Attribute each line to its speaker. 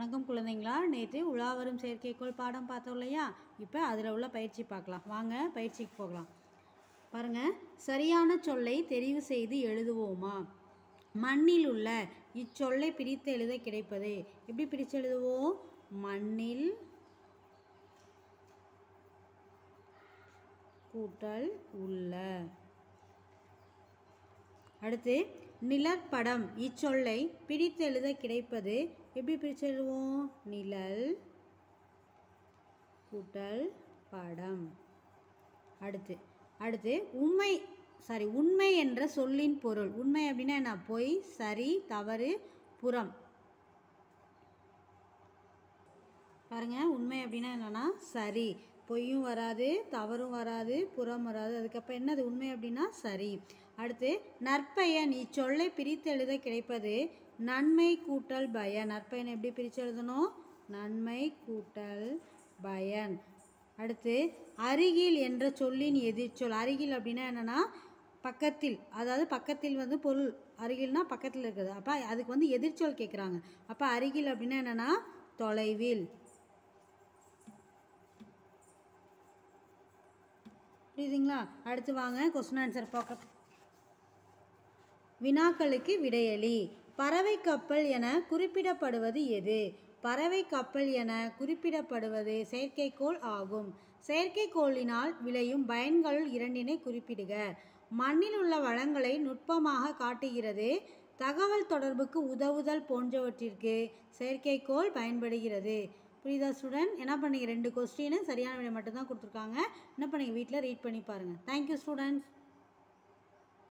Speaker 1: வணக்கம் குழந்தைங்களா நேற்று உலாவரும் செயற்கைக்கோள் பாடம் பார்த்தோம் இல்லையா இப்போ அதில் உள்ள பயிற்சி பார்க்கலாம் வாங்க பயிற்சிக்கு போகலாம் பாருங்க சரியான சொல்லை தெரிவு செய்து எழுதுவோமா மண்ணில் உள்ள இச்சொல்லை பிரித்து எழுத கிடைப்பது எப்படி பிரித்து எழுதுவோம் மண்ணில் கூட்டல் உள்ள அடுத்து நிழற்படம் இச்சொல்லை பிரித்து எழுத கிடைப்பது எப்படி பிரித்து எழுதுவோம் நிழல் கூட்டல் படம் அடுத்து அடுத்து உண்மை சாரி உண்மை என்ற சொல்லின் பொருள் உண்மை அப்படின்னா என்ன பொய் சரி தவறு புறம் பாருங்க உண்மை அப்படின்னா என்னன்னா சரி பொய்யும் வராது தவறும் வராது புறம் வராது அதுக்கப்புறம் என்னது உண்மை அப்படின்னா சரி அடுத்து நற்பயன் இச்சொல்லை பிரித்து எழுத கிடைப்பது நன்மை கூட்டல் பயன் நற்பயன் எப்படி பிரித்து எழுதணும் நன்மை கூட்டல் பயன் அடுத்து அருகில் என்ற சொல்லின் எதிர்ச்சொல் அருகில் அப்படின்னா என்னன்னா பக்கத்தில் அதாவது பக்கத்தில் வந்து பொருள் அருகில்னா பக்கத்தில் இருக்குது அப்போ அதுக்கு வந்து எதிர்ச்சொல் கேட்குறாங்க அப்போ அருகில் அப்படின்னா என்னன்னா தொலைவில் புரியுதுங்களா அடுத்து வாங்க கொஸ்டின் ஆன்சர் பார்க்க வினாக்களுக்கு விடையளி பறவை கப்பல் என குறிப்பிடப்படுவது எது பறவை கப்பல் என குறிப்பிடப்படுவது செயற்கைக்கோள் ஆகும் செயற்கைக்கோளினால் விளையும் பயன்களுள் இரண்டினை குறிப்பிடுக மண்ணில் உள்ள வளங்களை நுட்பமாக காட்டுகிறது தகவல் தொடர்புக்கு உதவுதல் போன்றவற்றிற்கு செயற்கைக்கோள் பயன்படுகிறது புரியுதா ஸ்டூடெண்ட் என்ன பண்ணீங்க ரெண்டு கொஸ்டின் சரியான விடை மட்டும்தான் கொடுத்துருக்காங்க என்ன பண்ணீங்க வீட்டில் ரீட் பண்ணி பாருங்கள் தேங்க்யூ ஸ்டூடெண்ட்ஸ்